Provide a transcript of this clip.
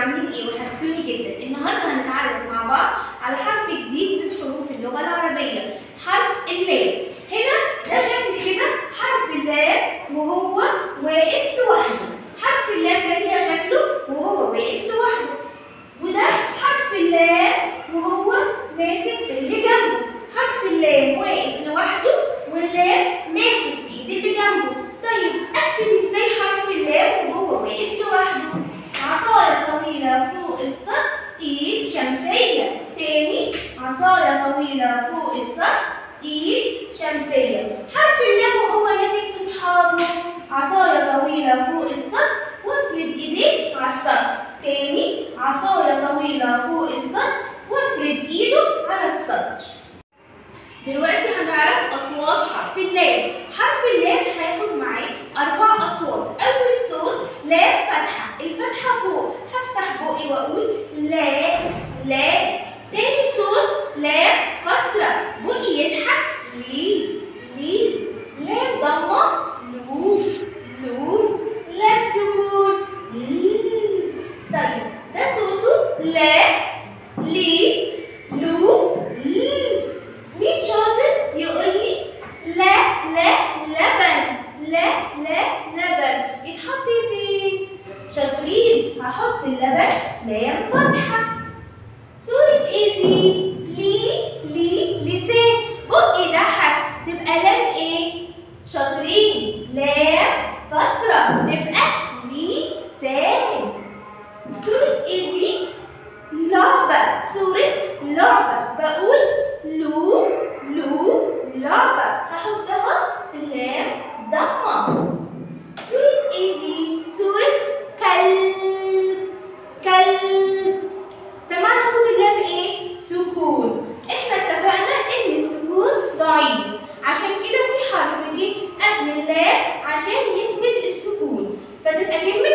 عاملين ايه وحشتوني جدا النهارده هنتعرف مع بعض على حرف جديد من حروف اللغه العربيه حرف اللام هنا ده شكل كده حرف اللام وهو واقف لوحده حرف اللام ده كده شكله وهو واقف لوحده وده حرف اللام وهو ماسك في اللي جنبه حرف اللام واقف لوحده واللام ماسك في ايد اللي جنبه طيب اكتب ازاي حرف اللام وهو واقف لوحده عصاية طويلة فوق السطح ايد شمسية تاني عصاية طويلة فوق السطح ايد شمسية حرف اللام وهو ماسك في صحابه عصاية طويلة فوق السطح وافرد ايديه على السطح تاني عصاية طويلة فوق السطح وافرد ايده على السطر دلوقتي هنعرف أصوات حرف اللام حرف اللام هياخد معايا أربع أصوات أول صوت لام فتحة الفتحة فوق هفتح بقي وأقول لا لا تاني صوت لام كسرة بقي يضحك لي لي لام ضمة لو لو لام سكون لي طيب ده صوته لا لي لو لي مين شاطر يقول لي لا لا لبن لا لا لبن يتحط فين شاطرين هحط اللبن لام فتحه صورة ايه دي لي لي لسان بقي ضحك تبقى لام ايه شاطرين لام كسرة تبقى لسان صورة ايه دي لعبة صورة لعبة بقول لو لو لعبة هحطها في اللام ضمة صورة ايه دي؟ صورة كلب كلب سمعنا صوت اللام ايه؟ سكون احنا اتفقنا ان السكون ضعيف عشان كده في حرف جه قبل اللام عشان يثبت السكون فتبقى كلمة